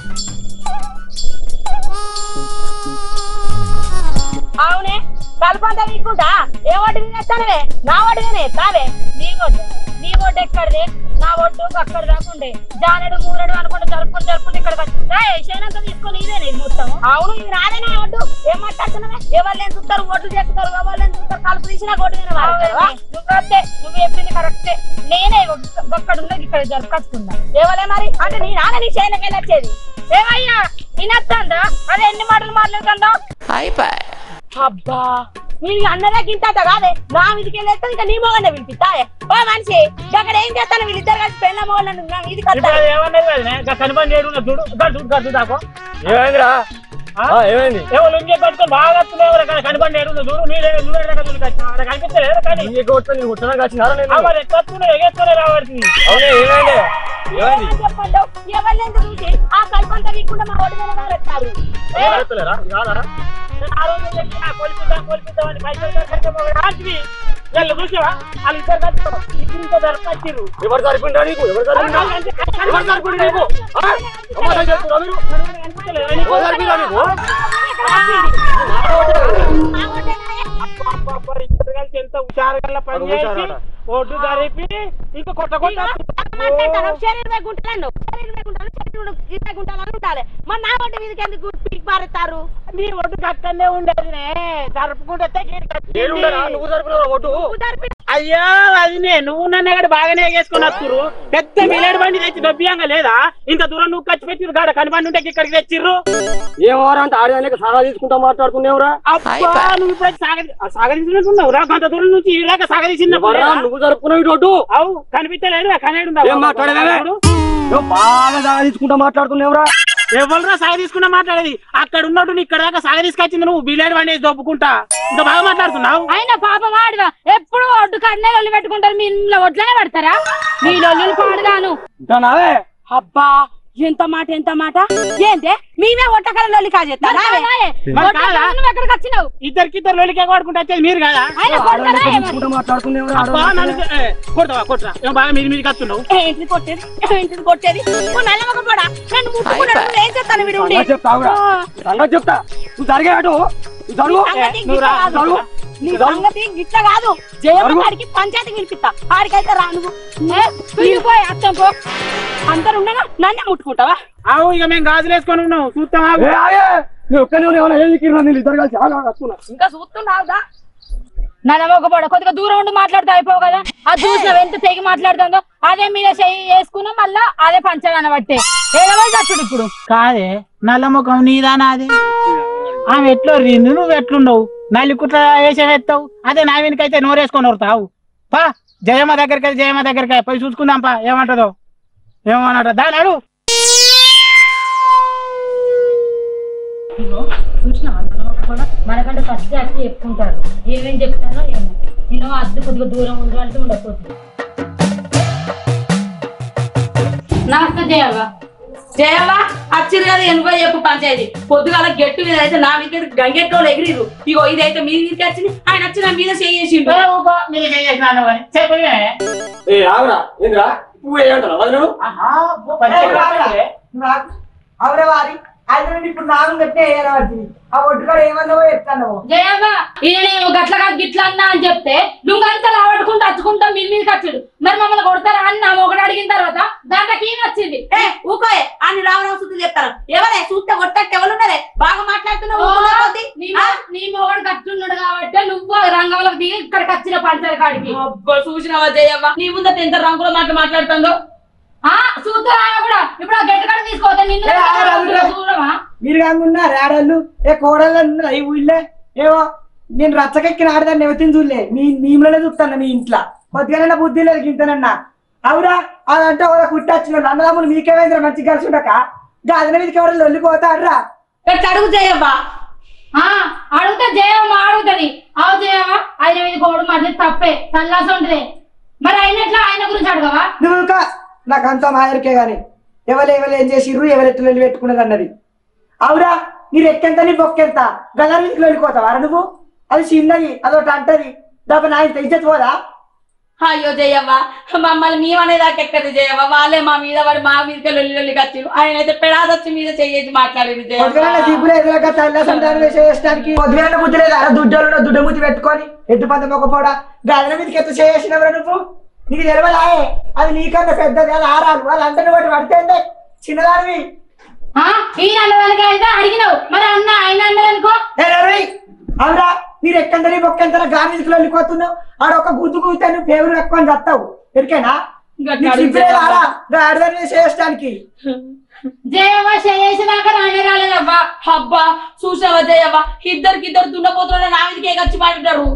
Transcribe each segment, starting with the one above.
అవునే కల్పంతా వీక్కుంటా ఏ ఒడ్డు తినేస్తానవే నా ఒడ్డుగానే తావే నీ ఒడ్డు నీ ఒడ్డు ఎక్కడిది నా ఒడ్డు అక్కడ దాకుండే జానడు మూరడు అనుకుంటే జరుపుకుంటూ జరుపుకుంటూ ఇక్కడ శైనంతా తీసుకొని ఇదేనే ఇది మొత్తం అవును ఇది నాదే నా ఒడ్డు ఏం మాట్లాడుతున్నావే ఎవరు లేని చూస్తారు ఒడ్డు చేస్తారు ఎవరు లేని చూస్తారు కలుపు తీసిన ఒడ్డు నువ్వు కరెక్టే నువ్వు చెప్పింది కరెక్టే నేనే ఒక్కడ ఉన్నది ఇక్కడ జరుపుకొచ్చుకున్నా ఏవలే మరి అంటే నీ నాన్న నీ శైనకి వెళ్ళొచ్చేది ఏమయ్యా వినొస్తుందా అదే ఎన్ని మాటలు మాట్లాడుతుందా అబ్బా మీరు అన్నదే గింత కాదే నా మీదకి వెళ్ళేస్తే ఇంకా నీ మొగండే పిలిపిస్తా ఓ మనిషి అక్కడ ఏం చేస్తాను వీళ్ళిద్దరు కలిసి పెళ్ళ మొగలను నా మీదకి ఇప్పుడు వస్తారు అది ఏమన్నది వదినే? ఇంకా కనపని చేయడం లేదు. చూడు ఇంకా చూడు ఇంకా చూడు దాకో. ఏమైందిరా ఆ? ఆ, ఏమైంది ఏమో లుంగి కట్టుకొని బాగా వస్తున్నావు ఎవరు కానీ కనపని చేయడం లేదు. చూడు నీళ్ళే నువ్వే దగ్గర చూడు కట్టినా. అక్కడ కనిపించలేదు కానీ నీ కొట్ట నీ కొట్టడానికి వచ్చినారా నేను ఆ మరి ఎట్లా వస్తున్నావు ఎగేసుకొని రావాల్సింది అవునే ఏమైంది ఏమైంది చెప్పండి ఎవరిని చూసి ఆ కల్పంతా వీకుండా మా ఒడి మీద ఎత్తారు ఎవరెత్తలేరా? రారా? ఆ రోజు చెప్పి ఆ కొలిపిద్దాం కొలిపిద్దాం అని పైసలు కట్టే రాత్రి వీళ్ళు చూసావా వాళ్ళు ఇద్దరు కలిసి ఇప్పుడు ఇంకో దొరకొచ్చిర్రు ఎవరు సరిపోయిందా నీకు ఎవరు సరిపోయిందా ఎవరు సరిపోయింది నీకు ఆ? సమాధానం చెప్తురా మీరు ఎవరు సరిపోయిందా నీకు ఇద్దరు కలిసి ఎంత హుషారుగా పని అది చేసి హుషారట. ఒడ్డు జరిపి ఇంకా కొత్త కొత్త శరీరం ఇరవై గుంటలు శరీరం ఇరవై గుంటలు శరీరం ఇరవై గుంటలు అని ఉండాలి మరి నా ఒడ్డు మీదకి ఎందుకు పీక్ పారెత్తారు నీ ఒడ్డు అక్కడనే ఉండేది జరుపుకుంటే నేనుండరా నువ్వు సరిపోయినా ఒట్టు అయ్యో అది నే నువ్వు నన్ను ఎక్కడ బాగానే వేసుకుని వస్తురు పెద్ద మిలేడు బండి తెచ్చి దొబ్బియంగా లేదా ఇంత దూరం నువ్వు ఖర్చు పెట్టిరు గాడ కనిపండి ఉంటే ఇక్కడికి తెచ్చిర్రు ఏమోరా అంటే ఆడదానికి సలహా తీసుకుంటా మాట్లాడుకునేవురా అబ్బా నువ్వు ఇప్పుడు సాగరి సాగరిస్తున్నట్టున్నావు రా కొంత దూరం నుంచి ఇలాగ సాగరిస్తున్నప్పుడు ఎవర్రా నువ్వు జరుపుకున్నావు ఇటు ఒడ్డు అవు కనిపించలేదు కనేడు ఏం మాట్లాడేవే? నువ్వు బాగా సలహా తీసుకుంటా మాట్లాడుకునేవురా ఎవరురా సాగ తీసుకున్నా మాట్లాడేది అక్కడ ఉన్నట్టు నీ ఇక్కడ దాకా సాగ తీసుకొచ్చింది నువ్వు బిలేడు బండి వేసి దొబ్బుకుంటా ఇంకా బాగా మాట్లాడుతున్నావు ఆయన పాపం వాడుగా ఎప్పుడు ఒడ్డు కన్నే లొల్లి పెట్టుకుంటారు మీ ఇంట్లో ఒడ్లనే పడతారా మీ లొల్లులు పాడుగాను ఇంకా నావే అబ్బా ఎంత మాట ఎంత మాట ఏంటే మేమే ఒట్టకల లొల్లి కాజేస్తారా మరి కాదా? నువ్వు ఎక్కడికి వచ్చినావు ఇద్దరికిద్దరు లోలికి ఎగబడుకుంటా వచ్చేది మీరు కదా ఆయన కొడతారా ఏమని? తీసుకుంటా మాట్లాడుకునేవురా అబ్బా నన్ను ఏ, కొడతావా కొట్టరా ఏం బాగా మీరు మీదకి వస్తున్నావు ఏంటిది కొట్టేది ఏంటిది కొట్టేది ఓ నల్ల మగ పోడా నన్ను ముట్టుకున్నాడు నువ్వు ఏం చేస్తాను వీడు ఉండి? సంగతి చెప్తావురా సంగతి చెప్తా నువ్వు జరిగే అటు నువ్వు జరుగు సంగతి నువ్వు గిట్ల రా, కాదు. జరుగు నీ జరుగు. సంగతి గిట్ల కాదు జయమ్మ గారికి పంచాయతీ పిలిపిస్తా ఆడికైతే రా నువ్వు ఏ, పిలిపోయి అత్తం పో అందరు ఉండగా నన్నే ముట్టుకుంటావా అవు ఇక మేము గాజులు వేసుకొని ఉన్నాం చూస్తావా ఏ ఆగే నువ్వు ఒక్కనే ఏమైనా ఏం దిక్కిరా నేను ఇద్దరు కలిసి ఆగా వస్తున్నా ఇంకా చూస్తున్నావుదా నన్నమొక్కబడ కొద్దిగా దూరం ఉండి మాట్లాడితే అయిపోవు కదా అది చూసినావు ఎంత తెగి మాట్లాడుతుందో అదే మీద చెయ్యి వేసుకున్నా మళ్ళా అదే పంచగాన బట్టే ఏడవై చచ్చుడు ఇప్పుడు కాదే నల్ల ముఖం నీదానా అది ఆమె ఎట్లో రిందు నువ్వు ఎట్లున్నావు నల్లికుట్ల వేసే ఎత్తావు అదే నా వెనుకైతే నోరేసుకొని వస్తావు పా జయమ్మ దగ్గరికి వెళ్ళి జయమ్మ దగ్గరికి పోయి చూసుకుందాం పా ఏమంటదో ఏమన్నట దాని అడు చూసినావా కూడా మనకంటే ఫస్ట్ జాతి చెప్పుకుంటారు ఏమేం చెప్తారో ఏమో నేను అద్దె కొద్దిగా దూరం ఉండాలంటే ఉండకపోతుంది నమస్తే జయవ్వ జయవ్వ వచ్చిరు కదా ఎనభై చెప్పు పంచాయతీ పొద్దుగాల గెట్టు మీద అయితే నా మీద గంగెట్టోళ్ళు ఎగిరిరు ఇగో ఇదైతే మీ మీదకి వచ్చింది ఆయన వచ్చి నా మీద చేసిండు ఏ ఆగరా ఏందిరా పువ్వు ఏంటరా వదిలేడు అవరే వారి అది నుండి ఇప్పుడు నాలుగు గట్టే వేయరావచ్చు ఆ ఒడ్డుగాడు ఏమన్నావో చెప్తాను జయవ్వ ఈయన గట్ల కాదు గిట్ల అన్నా అని చెప్తే లుంగంతా లావట్టుకుంటూ అచ్చుకుంటా మీ మీద కచ్చుడు మరి మమ్మల్ని కొడతారా అని నా ఒకటి అడిగిన తర్వాత దాంట్లోకి ఈయన వచ్చింది ఏ ఊకోయే అని రావరావు సుద్దులు చెప్తారు ఎవరే చూస్తే కొట్టట్టు ఎవరున్నారే బాగా మాట్లాడుతున్నావు ఓ, ఊరుకునే కొద్దీ. నీ ఆ? మొ- నీ మొగడు కట్టున్నాడు కాబట్టి నువ్వు రంగంలోకి దిగి ఇక్కడికి వచ్చిన పంచాయతీ కాడికి అబ్బా చూసినావా జయవ్వ నీ ముందట ఎంత రంగుల మాట మాట్లాడుతుందో ఆ చూస్తారా ఆయన కూడా ఇప్పుడు ఆ గెట్ కాడ తీసుకోవద్దా నిన్ను ఏ, ఆగరా, ఆగరా. చూడమా మీరు కాకుండా రాడళ్ళు ఏ కోడళ్ళు ఉన్నారు ఈ ఊళ్ళే ఏవో నేను రచ్చకెక్కిన ఆడదాన్ని ఎవతిని చూడలే మీ మీలోనే చూస్తాను మీ ఇంట్లో కొద్దిగానైనా బుద్ధి లేదు గింతనన్నా అవురా అదంటే ఒక కుట్టచ్చిన అన్నదమ్ములు మీకేమైందిరా మంచి కలిసి ఉండక గాదిన మీదకి ఎవరు లొల్లిపోతాడ్రా ఎట్లా అడుగు జయవ్వ ఆ అడిగితే జయమ్మ అడుగుతుంది అవు జయమ్మ ఆయన మీద గోడు మళ్ళీ తప్పే తల్లాస ఉంటుంది మరి ఆయన ఎట్లా ఆయన గురించి అడగవా నువ్వు ఇంకా నాకు అంతా మాయరికే గాని ఎవరు ఎవరు ఏం చేసిర్రు ఎవరు ఎట్లా లొల్లి పెట్టుకున్నది అన్నది అవురా మీరు ఎక్కెంత నీ బొక్కెంత గల్లరికి వెళ్ళిపోతావా నువ్వు అది చిన్నది అదొకటి అంటది దాకా నా ఇంత ఇజ్జత్ పోదా అయ్యో జయవ్వ మమ్మల్ని మేము అనేదాకా ఎక్కడి జయవ్వ వాళ్ళే మా మీద వాడు మా మీదకి లొల్లి లొల్లి కచ్చిరు ఆయన అయితే పెడాదచ్చి మీద చెయ్యేసి మాట్లాడేది పొద్దున జయవ్వ దిగులు ఎదురక తల్ల సంతానం వేసేయడానికి పొద్దున బుద్ధి లేదా దుడ్డోళ్ళు దుడ్డ ముద్దు పెట్టుకొని ఎట్టు పంత మొక్కపోడా గదిన మీదకి ఎత్తు చేసినవరా నువ్వు నీకు తెలియదాయే అది నీకన్నా పెద్దది అది ఆరాలు వాళ్ళు అందరిని ఒకటి పడితే చిన్నదానివి ఆ, ఈయన అన్నదానికి అయితే అడిగినావు మరి అన్న ఆయన అన్నదనుకో ఏ రవి, అవురా మీరు ఎక్కందరి బొక్కంతరా గామిదికి వెళ్ళిపోతున్నావు ఆడ ఒక గుద్దు గుద్దితే నువ్వు పేరు ఎక్కువ అని చస్తావు ఎరికేనా గట్ల అడిగితే ఆడదాన్ని వేసేయడానికి జయమ్మ చేసేదాకా రానే రాలేదవ్వా అబ్బా చూసావా జయవ్వ ఇద్దరికి ఇద్దరు దున్నపోతున్న నా మీదకి ఎగచ్చి మాట్లాడారు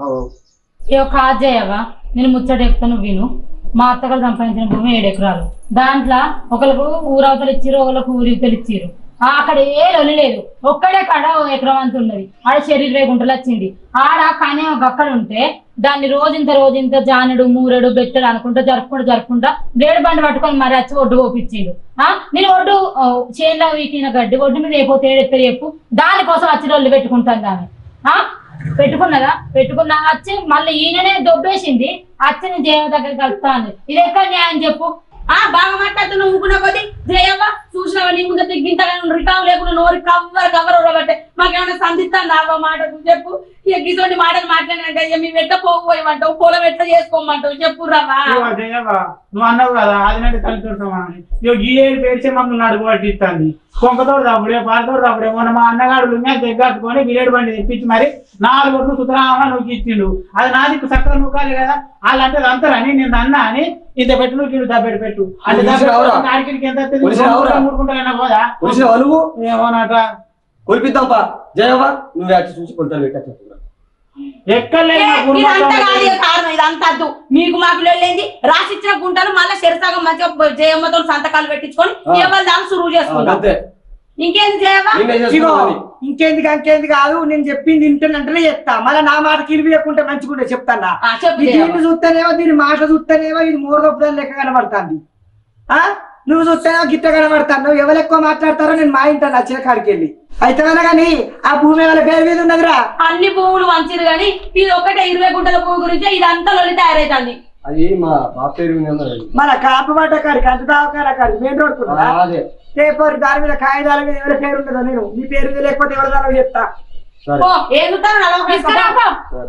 ఏ కాదు జయవ్వ నేను ముచ్చట చెప్తాను విను మా అత్తగారు సంపాదించిన భూమి ఏడు ఎకరాలు దాంట్లో ఒకరికి ఊరవతలు ఇచ్చిరు ఒకరికి ఊరివతలు ఇచ్చిరు ఆ, అక్కడ ఏ లొల్లి లేదు ఒక్కడే కాడ ఓ ఎకరం అంత ఉన్నది ఆడ శరీర రేగుంటలు వచ్చింది ఆడ కానీ ఒక అక్కడ ఉంటే దాన్ని రోజంత రోజంత జానుడు మూరెడు బెట్టడు అనుకుంటా జరుపుకుంటూ జరుపుకుంటా బ్లేడ్ బండి పట్టుకొని మరి వచ్చి ఒడ్డు పోపించిండు ఆ నేను ఒడ్డు ఆ, చేనులో వీకిన గడ్డి ఒడ్డు మీద అయిపోతే ఏడెత్తరు చెప్పు దానికోసం వచ్చి రొల్లు పెట్టుకుంటాను దాన్ని ఆ పెట్టుకున్నదా పెట్టుకున్నా వచ్చి మళ్ళీ ఈయననే దొబ్బేసింది వచ్చి నేను జయ దగ్గరికి కలుపుతాను ఇది ఎక్కడ న్యాయం చెప్పు ఆ బాగా మాట్లాడుతున్నావు ఊపున కొద్ది జయవ్వ చూసినావా నీ ముందు గింతగా రికాం లేకుండా నోరు కవ్వరు కవ్వరు ఉడబట్టే మాకేమైనా సంధిస్తాను నాలుగో మాట నువ్వు చెప్పు ఇక గిసోటి మాటలు మాట్లాడినంటే ఇక మేము ఎట్ట పోకపోయమంటావు పొలం ఎట్లా చేసుకోమంటావు చెప్పు రవ్వా ఇదిగో జయవ్వ, నువ్వు అన్నావు కదా ఆదినాటి తల్లితో సమానం ఇగో ఈ ఏడు పేర్చే మమ్మల్ని అడుగు పట్టిస్తుంది కొంకతోడు తప్పుడే పాలతోడు తప్పుడే మొన్న మా అన్నగాడు లుంగా తెగ్గట్టుకొని బిలేడు బండి తెప్పించి మరి నాలుగు ఒడ్లు సుతరామా నువ్వు ఇచ్చిండు అది నా దిక్కు చక్కగా నూకాలి కదా వాళ్ళు అంటే అంతరని నేను అన్నా అని ఇంత పెట్టు నువ్వు కింద దబ్బెట్టు పెట్టు అంటే ఉలిసి రావురా? ఆడికి ఎంత ఉలిసి రావురా? మూడుకుంటా పోదా కొలిసినావా నువ్వు ఏమోనట కొలిపిద్దాంపా జయవ్వ నువ్వే వచ్చి చూసి కొలతలు పెట్టచ్చు ఎక్కర్లేదు నా గురువు ఇదంతా మాత్రం కాదు ఇక కారణం ఇదంతా అద్దు మీకు మాకు వెళ్ళింది రాసిచ్చిన గుంటలు మళ్ళీ శరసాగం మంచిగా జయమ్మతో సంతకాలు పెట్టించుకొని ఆ. ఎవరి దాన్ని సురువు చేసుకుంటాం అంతే ఇంకేంది జయవ్వ నిన్నే ఇగో చేసుకున్నావు ఇంకేంది ఇంకేంది కాదు నేను చెప్పింది వింటానంటేనే చెప్తా మళ్ళీ నా మాట కిలిపియకుంటే మంచిగుంటే చెప్తానా ఆ, చెప్పు ఈ జయవ్వ. దీన్ని చూస్తేనేమో దీని మాట చూస్తేనేమో ఇది మూడగొప్పదని లెక్క కనబడుతుంది ఆ నువ్వు చూస్తేనేమో గిట్ట కనబడతాను నువ్వు ఎవరు ఎక్కువ మాట్లాడతారో నేను మా ఇంట నచ్చిన కాడికి వెళ్ళి అయితే కానీ ఆ భూమి వాళ్ళ పేరు మీద ఉన్నదిరా అన్ని పువ్వులు మంచిది కానీ ఇది ఒకటే ఇరవై గుంటల పువ్వు గురించి ఇదంతా లొల్లి తయారైతుంది అది మా బాప్ పేరు మీద ఉన్నది. మన కాపు పడ్డ కాడికి అంత దావకాడ కాడికి మెయిన్ రోడ్ ఆ, అదే పేపర్ దాని మీద కాగితాల మీద ఎవరి పేరు ఉన్నదో నేను మీ పేరు మీద లేకపోతే ఎవరి దాని చెప్తా సరే ఓ ఏదుతారు నలభై తీసుకురా పో. సరే.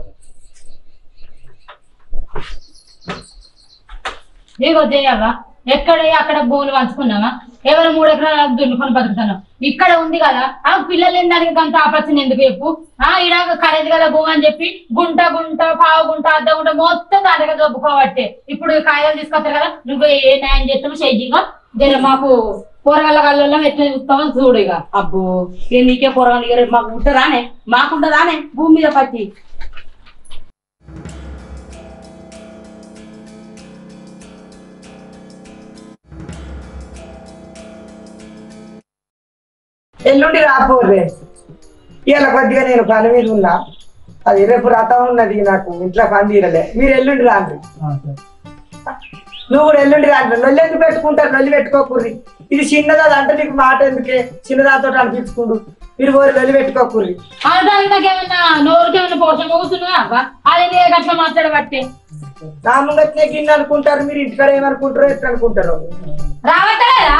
ఇగో జయవ్వ ఎక్కడ అక్కడ భూములు పంచుకున్నావా ఎవరు మూడు ఎకరాలు దున్నుకొని బతుకుతాను ఇక్కడ ఉంది కదా ఆ పిల్లలు దానికి అంత ఆపర్చుని ఎందుకు చెప్పు ఆ ఇడ ఖరీదు గల భూమి అని చెప్పి గుంట గుంట పావు గుంట అర్ధ గుంట మొత్తం దాంట్లో దొబ్బుకోబట్టే ఇప్పుడు కాయలు తీసుకొస్తారు కదా నువ్వు ఏ న్యాయం చేస్తావు షెడ్జిగా జర మాకు కూరగాయల కళ్ళల్లో ఎట్లా చూస్తామో చూడు ఇక అబ్బో ఏ నీకే పొరగాలి ఇక రేపు మాకు ఉంటుందానే మాకుంటుందానే భూమి మీద పట్టి ఎల్లుండి రాపోర్రే ఇవాళ కొద్దిగా నేను పని మీద ఉన్నా అది రేపు రథం ఉన్నది నాకు ఇంట్లో పని తీరలే మీరు ఎల్లుండి రాండి నువ్వు కూడా ఎల్లుండి రాండి నొల్లి ఎందుకు పెట్టుకుంటారు నొల్లి పెట్టుకోకుర్రి ఇది చిన్నది అది అంటే నీకు మాట ఎందుకే చిన్నదాంతో అనిపించుకుండు మీరు పోయి నొల్లి పెట్టుకోకుర్రి అనడానికి నాకేమన్నా నోరుకి ఏమన్నా పోషణ పోగుతున్నావా అవ్వ? అది నీ అట్లా మాట్లాడబట్టే నా ముంగట్నే గిన్నె అనుకుంటారు మీరు ఇంటికాడ ఏమనుకుంటారో ఎట్లా అనుకుంటారో రావట్లేదా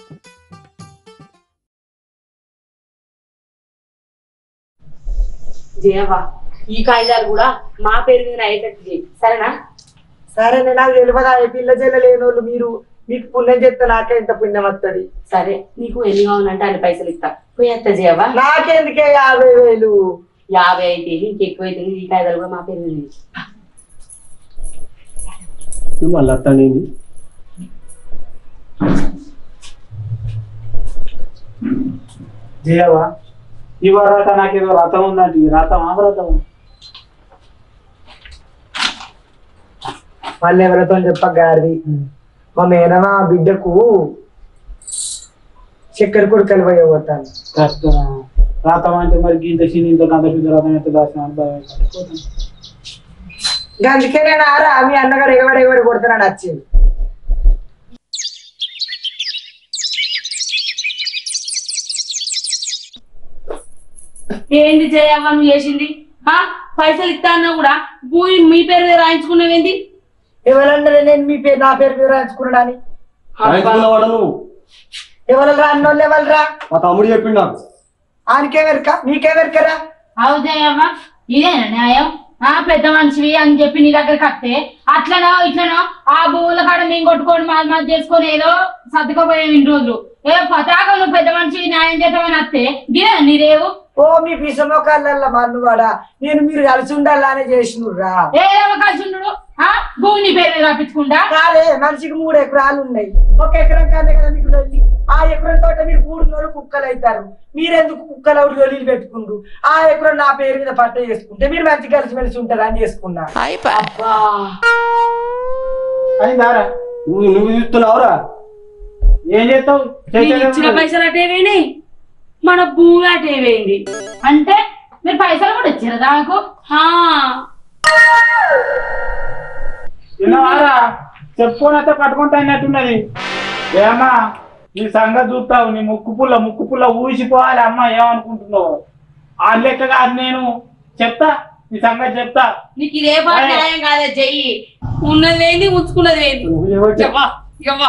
జయవా ఈ కాగితాలు కూడా మా పేరు మీద అయ్యేటట్టు చేయి సరేనా సరే నేను నాకు తెలియదా ఏ పిల్ల చెల్ల లేని వాళ్ళు మీరు మీకు పుణ్యం చెప్తే నాకే ఇంత పుణ్యం వస్తుంది సరే నీకు ఎన్ని కావాలంటే అన్ని పైసలు ఇస్తా పోయేస్తా జయవా నాకెందుకే యాభై వేలు యాభై అయితే ఇంకెక్కువ అయితే ఈ కాగితాలు కూడా మా పేరు మీద చేయి. నువ్వు మళ్ళీ అత్తానేంది జయవా ఇవాళ నాకేదో రథం ఉందంటే రథం ఆ వ్రతం మళ్ళీ ఎవరితో చెప్పగారిది మా మేనమా బిడ్డకు చక్కెర కొడుకలు పోయబోతాను కష్టం రథం అంటే మరి ఇంత చిన్న ఇంత అంత పెద్ద రథం ఎంత దాచిన అని భయం పడిపోతాను. ఇంకా అందుకే నేను ఆరా మీ అన్నగారు ఎగబడి ఎగబడి కొడుతున్నాడు వచ్చింది ఏంది జయవ్వ నువ్వు చేసింది ఆ పైసలు ఇస్తా అన్నా కూడా భూమి మీ పేరు మీద రాయించుకున్నావేంది ఎవరన్నా నేను మీ పేరు నా పేరు మీద రాయించుకున్నాడని రాయించుకున్నవాడు నువ్వు ఎవరరా అన్నోళ్ళు ఎవరరా మా తమ్ముడు చెప్పిండు నాకు ఆయనకేమెరక నీకేమెరకరా అవు జయమ్మ ఇదేనా న్యాయం ఆ పెద్ద మనిషివి అని చెప్పి నీ దగ్గర కట్టే అట్లనో ఇట్లనో ఆ భూముల కాడ మేము కొట్టుకొని మాది మాది చేసుకొని ఏదో సర్దుకోపోయాం ఇన్ని రోజులు ఏదో పతాక నువ్వు పెద్ద మనిషివి న్యాయం చేద్దామని వస్తే గిరే నీరేవు ఓ మీ పిసమోకాళ్ళ మన్నువాడా నేను మీరు కలిసి ఉండాలనే చేసినుర్రా ఏదేమో కలిసి ఉండు ఆ భూమి నీ పేరు మీద రాపించుకుంటా కాలే మనిషికి మూడు ఎకరాలు ఉన్నాయి ఒక ఎకరం కన్నా కదా మీకు లొల్లి ఆ ఎకరం తోట మీరు మూడు నెలలు కుక్కలు అవుతారు మీరెందుకు కుక్కలు అవుడు లొల్లిలు పెట్టుకుండ్రు ఆ ఎకరం నా పేరు మీద పట్ట చేసుకుంటే మీరు మంచి కలిసి మెలిసి ఉంటారు అని చేసుకున్నా అబ్బా అయిందారా నువ్వు నువ్వు చూస్తున్నావురా ఏం చేస్తావు నేను ఇచ్చిన పైసలు అటేవేని మన భూమి అటేవేంది అంటే మీరు పైసలు కూడా ఇచ్చారా దానికి విన్నావారా చెప్పుకోనైతే పట్టుకుంటా అన్నట్టున్నది ఏమా నీ సంగతి చూస్తావు నీ ముక్కు పుల్ల ముక్కు పుల్ల ఊసిపోవాలి అమ్మ ఏమనుకుంటున్నావు ఆ లెక్క కాదు నేను చెప్తా నీ సంగతి చెప్తా నీకు ఇదే బాధ న్యాయం కాదే చెయ్యి ఉన్నది ఏంది ఉంచుకున్నది ఏంది నువ్వు ఎవరు చెప్పు. ఇవ్వా ఇవ్వా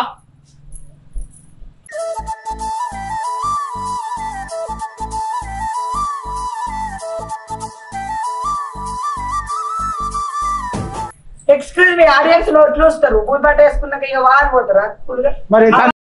ఎక్స్క్యూజ్ మీ ఆడియన్స్ నోట్లు వస్తారు భూమి పట్ట వేసుకున్నాక ఇక వారిపోతారా ఫుల్గా మరి